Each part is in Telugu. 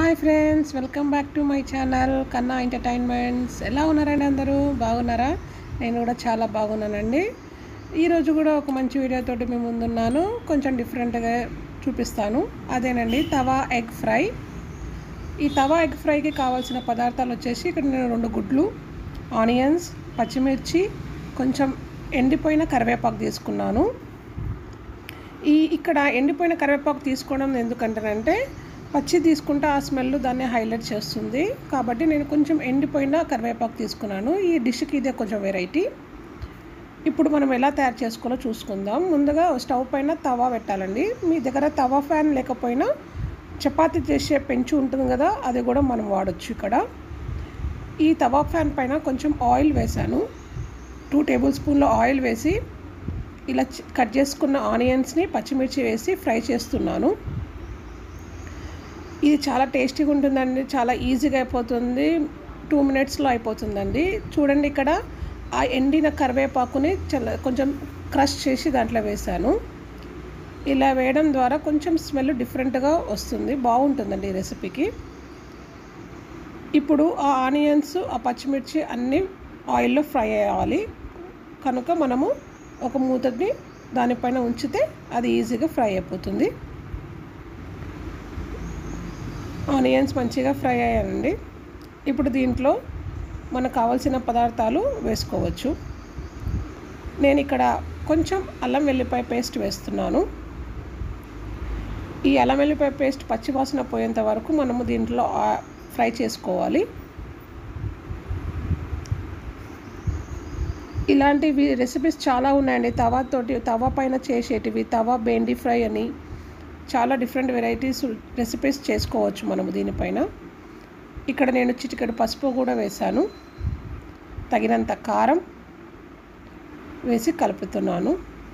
hi friends welcome back to my channel Kanna entertainments ఎలా ఉన్నారండి అందరూ బాగున్నారా నేను కూడా చాలా బాగున్నానండి ఈరోజు కూడా ఒక మంచి వీడియోతోటి మేము ముందున్నాను కొంచెం డిఫరెంట్గా చూపిస్తాను అదేనండి తవా ఎగ్ ఫ్రై ఈ తవా ఎగ్ ఫ్రైకి కావాల్సిన పదార్థాలు వచ్చేసి ఇక్కడ నేను రెండు గుడ్లు ఆనియన్స్ పచ్చిమిర్చి కొంచెం ఎండిపోయిన కరివేపాకు తీసుకున్నాను ఈ ఇక్కడ ఎండిపోయిన కరివేపాకు తీసుకోవడం ఎందుకంటానంటే పచ్చి తీసుకుంటే ఆ స్మెల్ దాన్ని హైలైట్ చేస్తుంది కాబట్టి నేను కొంచెం ఎండిపోయిన కరివేపాకు తీసుకున్నాను ఈ డిష్కి ఇదే కొంచెం వెరైటీ ఇప్పుడు మనం ఎలా తయారు చేసుకోవాలో చూసుకుందాం ముందుగా స్టవ్ పైన తవా పెట్టాలండి మీ దగ్గర తవా ఫ్యాన్ లేకపోయినా చపాతీ చేసే పెంచు ఉంటుంది కదా అది కూడా మనం వాడచ్చు ఇక్కడ ఈ తవా ఫ్యాన్ పైన కొంచెం ఆయిల్ వేశాను టూ టేబుల్ స్పూన్ల ఆయిల్ వేసి ఇలా చి- కట్ చేసుకున్న ఆనియన్స్ని పచ్చిమిర్చి వేసి ఫ్రై చేస్తున్నాను ఇది చాలా టేస్టీగా ఉంటుందండి చాలా ఈజీగా అయిపోతుంది టూ మినిట్స్లో అయిపోతుందండి చూడండి ఇక్కడ ఆ ఎండిన కరివేపాకుని చల్ల కొంచెం క్రష్ చేసి దాంట్లో వేశాను ఇలా వేయడం ద్వారా కొంచెం స్మెల్ డిఫరెంట్గా వస్తుంది బాగుంటుందండి ఈ రెసిపీకి ఇప్పుడు ఆ ఆనియన్స్ ఆ పచ్చిమిర్చి అన్నీ ఆయిల్లో ఫ్రై అయ్యాలి కనుక మనము ఒక మూతని దానిపైన ఉంచితే అది ఈజీగా ఫ్రై అయిపోతుంది ఆనియన్స్ మంచిగా ఫ్రై అయ్యాయండి ఇప్పుడు దీంట్లో మనకు కావాల్సిన పదార్థాలు వేసుకోవచ్చు నేను ఇక్కడ కొంచెం అల్లం వెల్లిపాయ పేస్ట్ వేస్తున్నాను ఈ అల్లం వెల్లిపాయ పేస్ట్ పచ్చివాసన పోయేంత వరకు మనము దీంట్లో ఆ- ఫ్రై చేసుకోవాలి ఇలాంటివి రెసిపీస్ చాలా ఉన్నాయండి తవా తోటి తవా పైన చేసేటివి తవా బెండి ఫ్రై అని చాలా డిఫరెంట్ వెరైటీస్ రెసిపీస్ చేసుకోవచ్చు మనము దీనిపైన ఇక్కడ నేను చిటికెడు పసుపు కూడా వేశాను తగినంత కారం వేసి కలుపుతున్నాను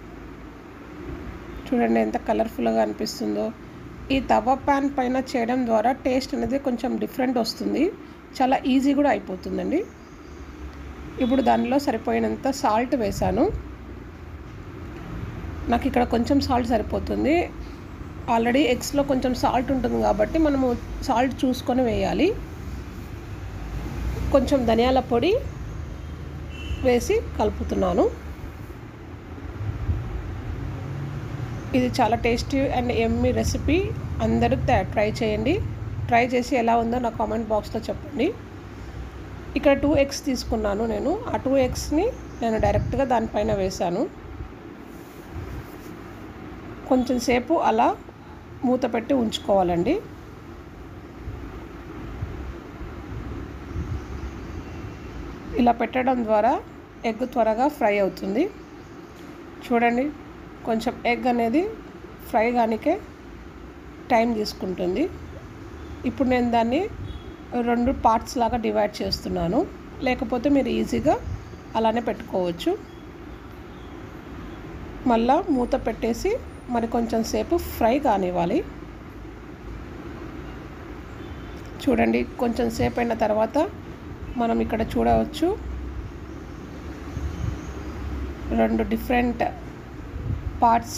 చూడండి ఎంత కలర్ఫుల్గా అనిపిస్తుందో ఈ తవా ప్యాన్ పైన చేయడం ద్వారా టేస్ట్ అనేది కొంచెం డిఫరెంట్ వస్తుంది చాలా ఈజీ కూడా అయిపోతుందండి ఇప్పుడు దానిలో సరిపోయినంత సాల్ట్ వేశాను నాకు ఇక్కడ కొంచెం సాల్ట్ సరిపోతుంది ఆల్రెడీ ఎగ్స్లో కొంచెం సాల్ట్ ఉంటుంది కాబట్టి మనము సాల్ట్ చూసుకొని వేయాలి కొంచెం ధనియాల పొడి వేసి కలుపుతున్నాను ఇది చాలా టేస్టీ అండ్ ఎమ్మి రెసిపీ అందరూ త- ట్రై చేయండి ట్రై చేసి ఎలా ఉందో నా కామెంట్ బాక్స్లో చెప్పండి ఇక్కడ టూ ఎగ్స్ తీసుకున్నాను నేను ఆ టూ ఎగ్స్ని నేను డైరెక్ట్గా దానిపైన వేశాను కొంచెం సేపు అలా మూత పెట్టి ఉంచుకోవాలండి ఇలా పెట్టడం ద్వారా ఎగ్ త్వరగా ఫ్రై అవుతుంది చూడండి కొంచెం ఎగ్ అనేది ఫ్రై కానికే టైం తీసుకుంటుంది ఇప్పుడు నేను దాన్ని రెండు పార్ట్స్ లాగా డివైడ్ చేస్తున్నాను లేకపోతే మీరు ఈజీగా అలానే పెట్టుకోవచ్చు మళ్ళా మూత పెట్టేసి మరి కొంచెం సేపు ఫ్రై కానివ్వాలి చూడండి కొంచెం సేపు అయిన తర్వాత మనం ఇక్కడ చూడవచ్చు రెండు డిఫరెంట్ పార్ట్స్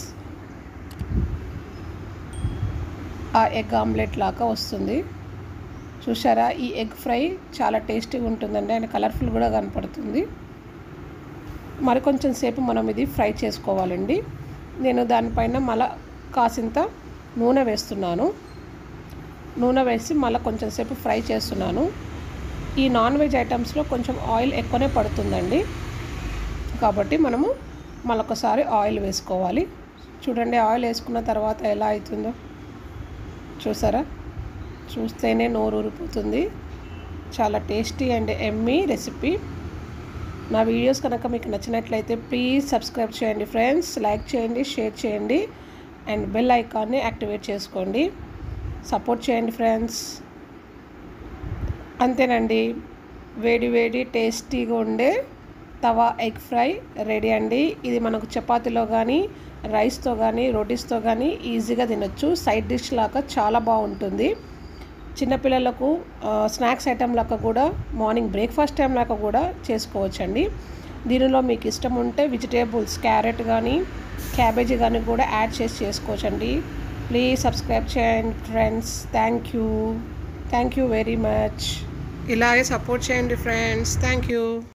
ఆ ఎగ్ ఆమ్లెట్ లాగా వస్తుంది చూసారా ఈ ఎగ్ ఫ్రై చాలా టేస్టీగా ఉంటుందండి అండ్ కలర్ఫుల్ కూడా కనపడుతుంది మరి కొంచెం సేపు మనం ఇది ఫ్రై చేసుకోవాలండి నేను దానిపైన మళ్ళా కాసింత నూనె వేస్తున్నాను నూనె వేసి మళ్ళీ కొంచెం సేపు ఫ్రై చేస్తున్నాను ఈ నాన్ వెజ్ ఐటమ్స్లో కొంచెం ఆయిల్ ఎక్కువనే పడుతుందండి కాబట్టి మనము మళ్ళొకసారి ఆయిల్ వేసుకోవాలి చూడండి ఆయిల్ వేసుకున్న తర్వాత ఎలా అవుతుందో చూసారా చూస్తేనే నోరు ఊరిపోతుంది చాలా టేస్టీ అండ్ ఎమ్మీ రెసిపీ నా వీడియోస్ కనుక మీకు నచ్చినట్లయితే ప్లీజ్ సబ్స్క్రైబ్ చేయండి ఫ్రెండ్స్ లైక్ చేయండి షేర్ చేయండి అండ్ బెల్ ఐకాన్ని యాక్టివేట్ చేసుకోండి సపోర్ట్ చేయండి ఫ్రెండ్స్ అంతేనండి వేడి వేడి టేస్టీగా ఉండే తవా ఎగ్ ఫ్రై రెడీ అండి ఇది మనకు చపాతీలో కానీ రైస్తో కానీ రోటీస్తో కానీ ఈజీగా తినొచ్చు సైడ్ డిష్ లాగా చాలా బాగుంటుంది చిన్నపిల్లలకు ఆ, స్నాక్స్ ఐటెం లాగా కూడా మార్నింగ్ బ్రేక్ఫాస్ట్ టైం లాగా కూడా చేసుకోవచ్చండి దీనిలో మీకు ఇష్టం ఉంటే వెజిటేబుల్స్ క్యారెట్ కానీ క్యాబేజీ కానీ కూడా యాడ్ చేసి చేసుకోవచ్చండి ప్లీజ్ సబ్స్క్రైబ్ చేయండి friends thank you thank you very much ఇలాగే సపోర్ట్ చేయండి ఫ్రెండ్స్ థ్యాంక్ యూ